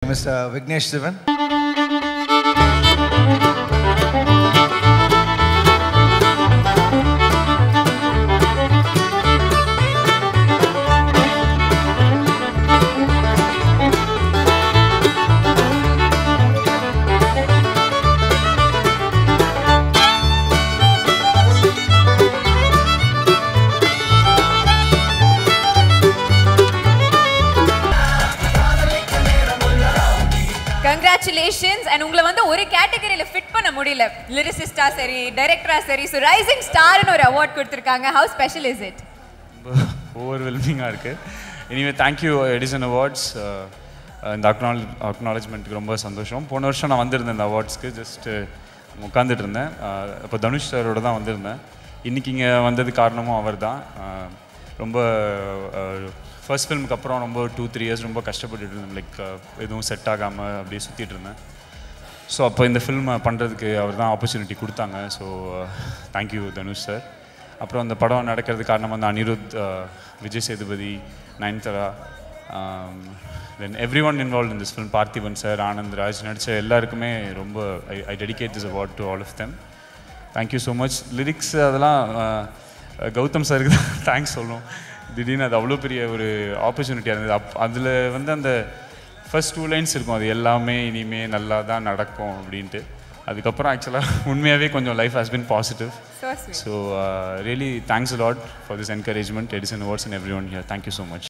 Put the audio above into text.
Mr. Vignesh Sivan. Congratulations and உங்களை வந்து ஒரு கேட்டகரியில ஃபிட் பண்ண முடியல லிரிசிஸ்டா சரி டைரக்டரா சரி ஸோ ரைசிங் ஸ்டார்னு ஒரு அவார்ட் கொடுத்துருக்காங்க ஹவு ஸ்பெஷல் இஸ் இட் ஓவர்வெல்மிங்காக இருக்குது எனிவே தேங்க்யூ எடிசன் அவார்ட்ஸ் இந்த அக்னால் அக்னாலஜ்மெண்ட்டுக்கு ரொம்ப சந்தோஷம் போன வருஷம் நான் வந்திருந்தேன் இந்த அவார்ட்ஸ்க்கு ஜஸ்ட்டு உட்காந்துட்டு இருந்தேன் இப்போ தனுஷ் சாரோட தான் வந்திருந்தேன் இன்றைக்கி இங்கே வந்தது காரணமும் அவர் தான் ரொம்ப ஃபர்ஸ்ட் ஃபிலிமுக்கு அப்புறம் ரொம்ப டூ த்ரீ இயர்ஸ் ரொம்ப கஷ்டப்பட்டுட்டு இருந்தேன் லைக் எதுவும் செட் ஆகாமல் அப்படியே சுற்றிட்டு இருந்தேன் ஸோ அப்போ இந்த ஃபில்ம் பண்ணுறதுக்கு அவர் தான் ஆப்பர்ச்சுனிட்டி கொடுத்தாங்க ஸோ தேங்க்யூ தனுஷ் சார் அப்புறம் அந்த படம் நடக்கிறது காரணமாக வந்து Anirudh uh, Vijay Sethupathi Nayanthara then every one involve in this film Parthiban sir Anand Raj நடித்த எல்லாருக்குமே ரொம்ப I I dedicate this award to all of them thank you so much lyrics அதெல்லாம் அஹ், கௌதம் சாருக்கு தான் தேங்க்ஸ் சொல்லணும் திடீர்னு அது அவ்வளோ பெரிய ஒரு ஆப்பர்ச்சுனிட்டியாக இருந்தது அப் அதில் வந்து அந்த ஃபர்ஸ்ட் டூ லைன்ஸ் இருக்கும் அது எல்லாமே இனிமே நல்லா தான் நடக்கும் அப்படின்ட்டு அதுக்கப்புறம் ஆக்சுவலாக உண்மையாகவே கொஞ்சம் life has been positive So sweet. So really thanks lot for this encouragement Edison awards and every one here thank you so much